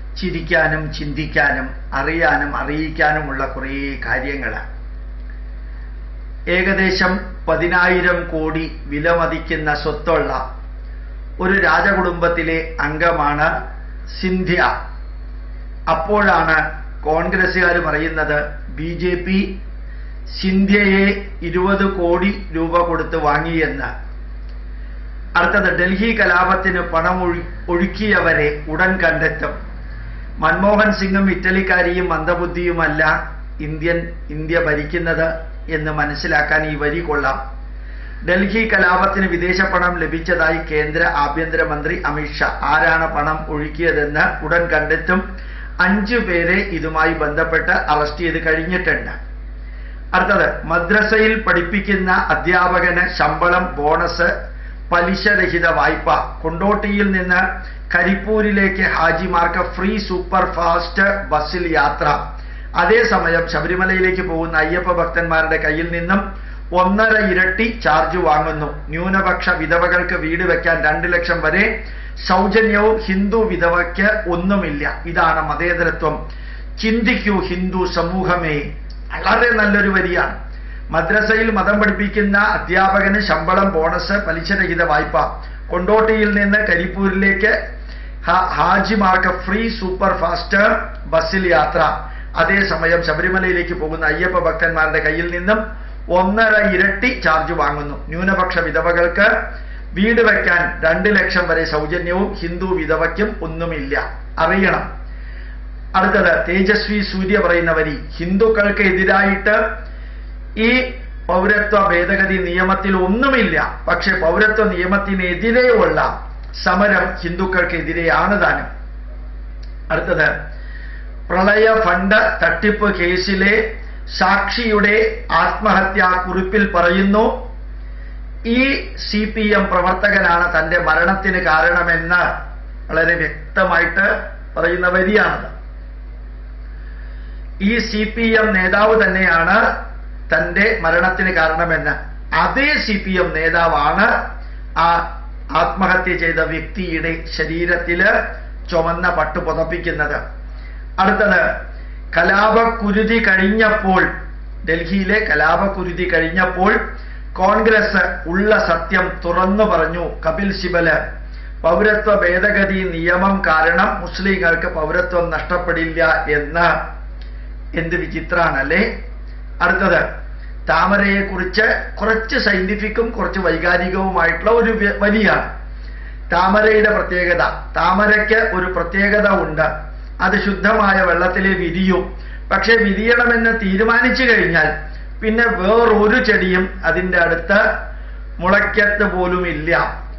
ചിരിക്കാനും ചിന്തിക്കാനും അറിയാനും അറിയിക്കാനുമുള്ള കുറേ കാര്യങ്ങളാണ് ഏകദേശം പതിനായിരം കോടി വിലമതിക്കുന്ന സ്വത്തുള്ള ഒരു രാജകുടുംബത്തിലെ അംഗമാണ് സിന്ധ്യ അപ്പോഴാണ് കോൺഗ്രസ്സുകാർ പറയുന്നത് ബി ജെ പി സിന്ധ്യയെ ഇരുപത് കോടി രൂപ കൊടുത്ത് വാങ്ങിയെന്ന് അടുത്തത് ഡൽഹി കലാപത്തിന് പണം ഒഴു ഒഴുക്കിയവരെ ഉടൻ കണ്ടെത്തും മൻമോഹൻ സിംഗും ഇറ്റലിക്കാരിയും മന്ദബുദ്ധിയുമല്ല ഇന്ത്യൻ ഇന്ത്യ ഭരിക്കുന്നത് എന്ന് മനസ്സിലാക്കാൻ ഈ വരി കൊള്ളാം ഡൽഹി കലാപത്തിന് വിദേശ പണം ലഭിച്ചതായി കേന്ദ്ര ആഭ്യന്തരമന്ത്രി അമിത്ഷാ ആരാണ് പണം ഒഴുക്കിയതെന്ന് ഉടൻ കണ്ടെത്തും അഞ്ചു പേരെ ഇതുമായി ബന്ധപ്പെട്ട് അറസ്റ്റ് ചെയ്ത് കഴിഞ്ഞിട്ടുണ്ട് അടുത്തത് മദ്രസയിൽ പഠിപ്പിക്കുന്ന അധ്യാപകന് ശമ്പളം ബോണസ് പലിശരഹിത വായ്പ കൊണ്ടോട്ടിയിൽ നിന്ന് കരിപ്പൂരിലേക്ക് ഹാജിമാർക്ക് ഫ്രീ സൂപ്പർ ഫാസ്റ്റ് ബസ്സിൽ യാത്ര അതേസമയം ശബരിമലയിലേക്ക് പോകുന്ന അയ്യപ്പ ഭക്തന്മാരുടെ കയ്യിൽ നിന്നും ഒന്നര ഇരട്ടി ചാർജ് വാങ്ങുന്നു ന്യൂനപക്ഷ വിധവകൾക്ക് വീട് വെക്കാൻ രണ്ട് ലക്ഷം വരെ സൗജന്യവും ഹിന്ദു വിധവയ്ക്ക് ഒന്നുമില്ല ഇതാണ് മതേതരത്വം ചിന്തിക്കൂ ഹിന്ദു സമൂഹമേ വളരെ നല്ലൊരു വരിയാണ് മദ്രസയിൽ മതം പഠിപ്പിക്കുന്ന അധ്യാപകന് ശമ്പളം ബോണസ് പലിശരഹിത വായ്പ കൊണ്ടോട്ടിയിൽ നിന്ന് കരിപ്പൂരിലേക്ക് ഹ- ഹാജിമാർക്ക് ഫ്രീ സൂപ്പർ ഫാസ്റ്റ് ബസ്സിൽ യാത്ര അതേസമയം ശബരിമലയിലേക്ക് പോകുന്ന അയ്യപ്പ ഭക്തന്മാരുടെ കയ്യിൽ നിന്നും ഒന്നര ഇരട്ടി ചാർജ് വാങ്ങുന്നു ന്യൂനപക്ഷ വിധവകൾക്ക് വീട് വെക്കാൻ രണ്ട് ലക്ഷം വരെ സൗജന്യവും ഹിന്ദു വിധവയ്ക്കും ഒന്നുമില്ല അറിയണം അടുത്തത് തേജസ്വി സൂര്യ പറയുന്ന വരി ഹിന്ദുക്കൾക്ക് എതിരായിട്ട് ഈ പൗരത്വ ഭേദഗതി നിയമത്തിൽ ഒന്നുമില്ല പക്ഷെ പൗരത്വ നിയമത്തിനെതിരെയുള്ള സമരം ഹിന്ദുക്കൾക്കെതിരെയാണ് താനും അടുത്തത് പ്രളയ ഫണ്ട് തട്ടിപ്പ് കേസിലെ സാക്ഷിയുടെ ആത്മഹത്യാ കുറിപ്പിൽ പറയുന്നു ഈ സി പി എം പ്രവർത്തകനാണ് തന്റെ മരണത്തിന് കാരണമെന്ന് വളരെ വ്യക്തമായിട്ട് പറയുന്ന വരിയാണത് ഈ സി പി എം നേതാവ് തന്നെയാണ് തന്റെ മരണത്തിന് കാരണമെന്ന് അതേ സി പി എം നേതാവാണ് ആ ആത്മഹത്യ ചെയ്ത വ്യക്തിയുടെ ശരീരത്തില് ചുമന്ന പട്ട് പുതപ്പിക്കുന്നത് അടുത്തത് കലാപക്കുരുതി കഴിഞ്ഞപ്പോൾ ഡൽഹിയിലെ കലാപക്കുരുതി കഴിഞ്ഞപ്പോൾ കോൺഗ്രസ് ഉള്ള സത്യം തുറന്നു പറഞ്ഞു കപിൽ സിബല് പൗരത്വ ഭേദഗതി നിയമം കാരണം മുസ്ലിങ്ങൾക്ക് പൗരത്വം നഷ്ടപ്പെടില്ല എന്ന് എന്ത് വിചിത്രാണല്ലേ അടുത്തത് താമരയെ കുറിച്ച് കുറച്ച് സയന്റിഫിക്കും കുറച്ച് വൈകാരികവുമായിട്ടുള്ള ഒരു വ്യ- വരിയാണ് താമരയുടെ പ്രത്യേകത താമരയ്ക്ക് ഒരു പ്രത്യേകത ഉണ്ട് അത് ശുദ്ധമായ വെള്ളത്തിലെ വിരിയും പക്ഷെ വിരിയണമെന്ന് തീരുമാനിച്ചു കഴിഞ്ഞാൽ പിന്നെ വേറൊരു ചെടിയും അതിൻ്റെ അടുത്ത് മുളയ്ക്കത്ത് പോലും ഇല്ല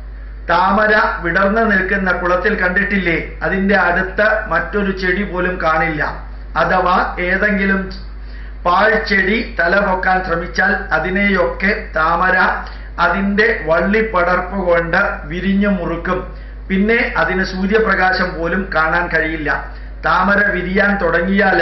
താമര വിടർന്നു നിൽക്കുന്ന കുളത്തിൽ കണ്ടിട്ടില്ലേ അതിൻ്റെ അടുത്ത് മറ്റൊരു ചെടി പോലും കാണില്ല അഥവാ ഏതെങ്കിലും പാഴ്ചെടി തല പൊക്കാൻ ശ്രമിച്ചാൽ അതിനെയൊക്കെ താമര അതിൻ്റെ വള്ളിപ്പടർപ്പ് കൊണ്ട് വിരിഞ്ഞു മുറുക്കും പിന്നെ അതിന് സൂര്യപ്രകാശം പോലും കാണാൻ കഴിയില്ല താമര വിരിയാൻ തുടങ്ങിയാൽ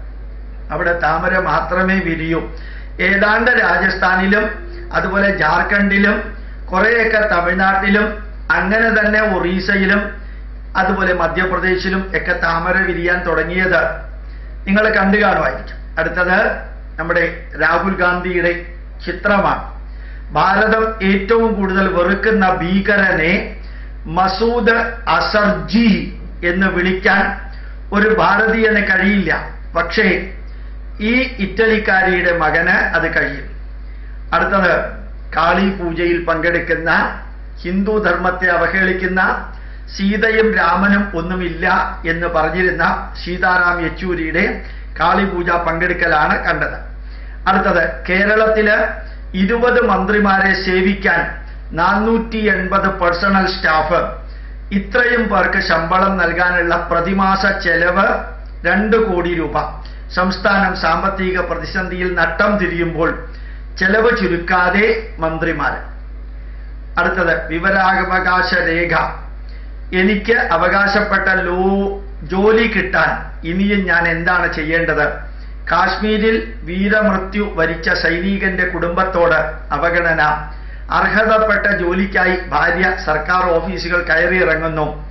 അവിടെ താമര മാത്രമേ വിരിയൂ ഏതാണ്ട് രാജസ്ഥാനിലും അതുപോലെ ജാർഖണ്ഡിലും കുറേയൊക്കെ തമിഴ്നാട്ടിലും അങ്ങനെ തന്നെ ഒറീസയിലും അതുപോലെ മധ്യപ്രദേശിലും ഒക്കെ താമര വിരിയാൻ തുടങ്ങിയത് നിങ്ങൾ കണ്ടു കാണുമായിരിക്കും അടുത്തത് നമ്മുടെ രാഹുൽ ഗാന്ധിയുടെ ചിത്രമാണ് ഭാരതം ഏറ്റവും കൂടുതൽ വെറുക്കുന്ന ഭീകരനെ മസൂദ് അസർജി എന്ന് വിളിക്കാൻ ഒരു ഭാരതീയന് കഴിയില്ല പക്ഷേ ഈ ഇറ്റലിക്കാരിയുടെ മകന് അത് കഴിയും അടുത്തത് കാളി പൂജയിൽ പങ്കെടുക്കുന്ന ഹിന്ദു ധർമ്മത്തെ അവഹേളിക്കുന്ന സീതയും രാമനും ഒന്നുമില്ല എന്ന് പറഞ്ഞിരുന്ന സീതാറാം യെച്ചൂരിയുടെ കാളിപൂജ പങ്കെടുക്കലാണ് കണ്ടത് അടുത്തത് കേരളത്തില് ഇരുപത് മന്ത്രിമാരെ സേവിക്കാൻ നാനൂറ്റി എൺപത് പേഴ്സണൽ സ്റ്റാഫ് ഇത്രയും പേർക്ക് ശമ്പളം നൽകാനുള്ള പ്രതിമാസ ചെലവ് രണ്ട് കോടി രൂപ സംസ്ഥാനം സാമ്പത്തിക പ്രതിസന്ധിയിൽ നട്ടം തിരിയുമ്പോൾ ചെലവ് ചുരുക്കാതെ മന്ത്രിമാർ അടുത്തത് വിവരാവകാശ രേഖ എനിക്ക് അവകാശപ്പെട്ട ലോ ജോലി കിട്ടാൻ ഇനിയും ഞാൻ എന്താണ് ചെയ്യേണ്ടത് കാശ്മീരിൽ വീരമൃത്യു വരിച്ച സൈനികന്റെ കുടുംബത്തോട് അവഗണന അർഹതപ്പെട്ട ജോലിക്കായി ഭാര്യ സർക്കാർ ഓഫീസുകൾ കയറിയിറങ്ങുന്നു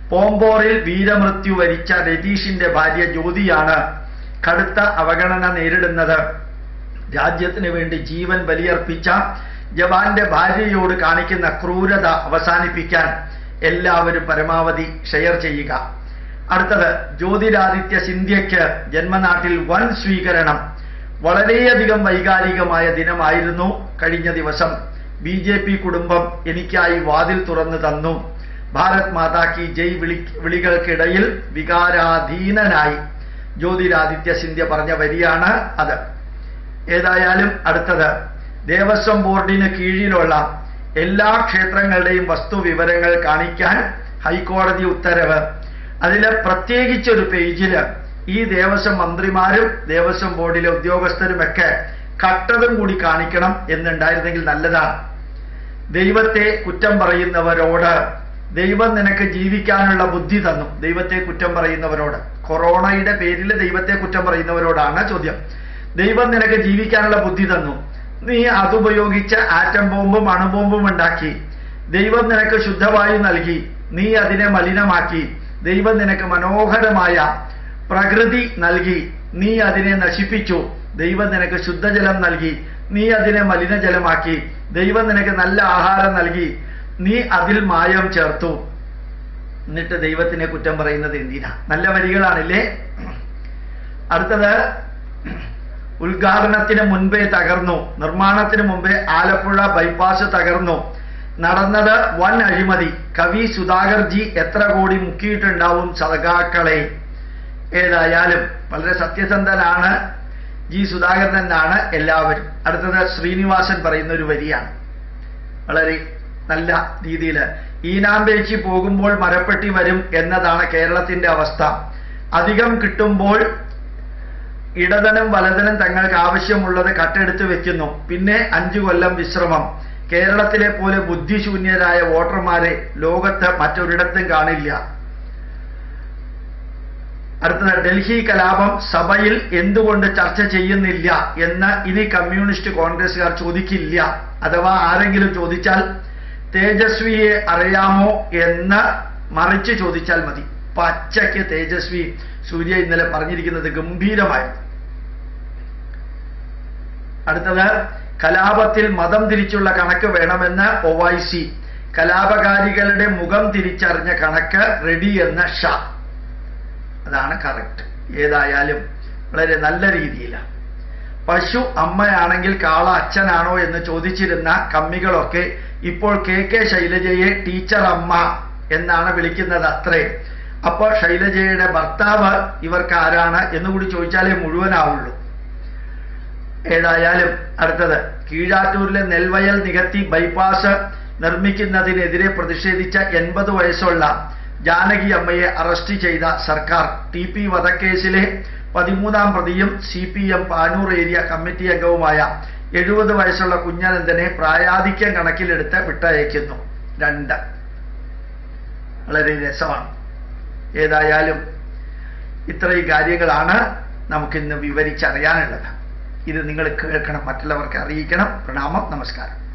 പോംപോറിൽ വീരമൃത്യു വരിച്ച രതീഷിന്റെ ഭാര്യ ജ്യോതിയാണ് കടുത്ത അവഗണന നേരിടുന്നത് രാജ്യത്തിന് വേണ്ടി ജീവൻ ബലിയർപ്പിച്ച ജവാന്റെ ഭാര്യയോട് കാണിക്കുന്ന ക്രൂരത അവസാനിപ്പിക്കാൻ എല്ലാവരും പരമാവധി ഷെയർ ചെയ്യുക അടുത്തത് ജ്യോതിരാദിത്യ സിന്ധ്യയ്ക്ക് ജന്മനാട്ടിൽ വൻ സ്വീകരണം വളരെയധികം വൈകാരികമായ ദിനമായിരുന്നു കഴിഞ്ഞ ദിവസം ബി ജെ പി കുടുംബം എനിക്കായി വാതിൽ തുറന്നു തന്നു ഭാരത് മാതാ കി ജയ് വിളി വിളികൾക്കിടയിൽ വികാരാധീനനായി ജ്യോതിരാദിത്യ സിന്ധ്യ പറഞ്ഞ വരിയാണ് അത് ഏതായാലും അടുത്തത് ദേവസ്വം ബോർഡിന് കീഴിലുള്ള എല്ലാ ക്ഷേത്രങ്ങളുടെയും വസ്തുവിവരങ്ങൾ കാണിക്കാൻ ഹൈക്കോടതി ഉത്തരവ് അതിൽ പ്രത്യേകിച്ചൊരു പേജില് ഈ ദേവസ്വം മന്ത്രിമാരും ദേവസ്വം ബോർഡിലെ ഉദ്യോഗസ്ഥരുമൊക്കെ കട്ടതും കൂടി കാണിക്കണം എന്നുണ്ടായിരുന്നെങ്കിൽ നല്ലതാണ് ദൈവത്തെ കുറ്റം പറയുന്നവരോട് ദൈവം നിനക്ക് ജീവിക്കാനുള്ള ബുദ്ധി തന്നു ദൈവത്തെ കുറ്റം പറയുന്നവരോട് കൊറോണയുടെ പേരിൽ ദൈവത്തെ കുറ്റം പറയുന്നവരോടാണ് ചോദ്യം ദൈവം നിനക്ക് ജീവിക്കാനുള്ള ബുദ്ധി തന്നു നീ അതുപയോഗിച്ച് ആറ്റം ബോംബും അണുബോംബും ഉണ്ടാക്കി ദൈവം നിനക്ക് ശുദ്ധവായു നൽകി നീ അതിനെ മലിനമാക്കി ദൈവം നിനക്ക് മനോഹരമായ പ്രകൃതി നൽകി നീ അതിനെ നശിപ്പിച്ചു ദൈവം നിനക്ക് ശുദ്ധജലം നൽകി നീ അതിനെ മലിനജലമാക്കി ദൈവം നിനക്ക് നല്ല ആഹാരം നൽകി നീ അതിൽ മായം ചേർത്തു എന്നിട്ട് ദൈവത്തിനെ കുറ്റം പറയുന്നത് എന്തിനാ നല്ല വരികളാണില്ലേ അടുത്തത് ഉദ്ഘാടനത്തിന് മുൻപേ തകർന്നു നിർമ്മാണത്തിന് മുമ്പേ ആലപ്പുഴ ബൈപ്പാസ് തകർന്നു നടന്നത് വൻ അഴിമതി കവി സുധാകർജി എത്ര കോടി മുക്കിയിട്ടുണ്ടാവും സദകാക്കളെ ഏതായാലും വളരെ സത്യസന്ധനാണ് ജി സുധാകരൻ എന്നാണ് എല്ലാവരും അടുത്തത് ശ്രീനിവാസൻ പറയുന്ന ഒരു വരിയാണ് വളരെ നല്ല രീതിയിൽ ഈനാമ്പേച്ചി പോകുമ്പോൾ മരപ്പെട്ടി വരും എന്നതാണ് കേരളത്തിന്റെ അവസ്ഥ അധികം കിട്ടുമ്പോൾ ഇടതനും വലതനും തങ്ങൾക്ക് ആവശ്യമുള്ളത് കട്ടെടുത്ത് വെക്കുന്നു പിന്നെ അഞ്ചു കൊല്ലം വിശ്രമം കേരളത്തിലെ പോലെ ബുദ്ധിശൂന്യരായ വോട്ടർമാരെ ലോകത്ത് മറ്റൊരിടത്തും കാണില്ല അടുത്തത് ഡൽഹി കലാപം സഭയിൽ എന്തുകൊണ്ട് ചർച്ച ചെയ്യുന്നില്ല എന്ന് ഇനി കമ്മ്യൂണിസ്റ്റ് കോൺഗ്രസുകാർ ചോദിക്കില്ല അഥവാ ആരെങ്കിലും ചോദിച്ചാൽ തേജസ്വിയെ അറിയാമോ എന്ന് മറിച്ച് ചോദിച്ചാൽ മതി പച്ചയ്ക്ക് തേജസ്വി സൂര്യ ഇന്നലെ പറഞ്ഞിരിക്കുന്നത് ഗംഭീരമായിരുന്നു അടുത്തത് കലാപത്തിൽ മതം തിരിച്ചുള്ള കണക്ക് വേണമെന്ന് ഒവൈസി കലാപകാരികളുടെ മുഖം തിരിച്ചറിഞ്ഞ കണക്ക് റെഡി എന്ന ഷാ അതാണ് കറക്റ്റ് ഏതായാലും വളരെ നല്ല രീതിയിലാണ് പശു അമ്മയാണെങ്കിൽ കാള അച്ഛനാണോ എന്ന് ചോദിച്ചിരുന്ന കമ്മികളൊക്കെ ഇപ്പോൾ കെ കെ ശൈലജയെ ടീച്ചർ അമ്മ എന്നാണ് വിളിക്കുന്നത് അത്രേ അപ്പോൾ ശൈലജയുടെ ഭർത്താവ് ഇവർക്ക് ആരാണ് എന്നുകൂടി ചോദിച്ചാലേ മുഴുവനാവുള്ളൂ ഏതായാലും അടുത്തത് കീഴാറ്റൂരിലെ നെൽവയൽ നികത്തി ബൈപ്പാസ് നിർമ്മിക്കുന്നതിനെതിരെ പ്രതിഷേധിച്ച എൺപത് വയസ്സുള്ള ജാനകി അമ്മയെ അറസ്റ്റ് ചെയ്ത സർക്കാർ ടി പി വധക്കേസിലെ പതിമൂന്നാം പ്രതിയും C P M Panoor area committee അംഗവുമായ എഴുപത് വയസ്സുള്ള കുഞ്ഞനന്ദനെ പ്രായാധിക്യം കണക്കിലെടുത്ത് വിട്ടയക്കുന്നു രണ്ട് വളരെ രസമാണ് ഏതായാലും ഇത്രയും കാര്യങ്ങളാണ് നമുക്കിന്ന് വിവരിച്ചറിയാനുള്ളത് ഇത് നിങ്ങൾ കേൾക്കണം മറ്റുള്ളവർക്ക് അറിയിക്കണം പ്രണാമം നമസ്കാരം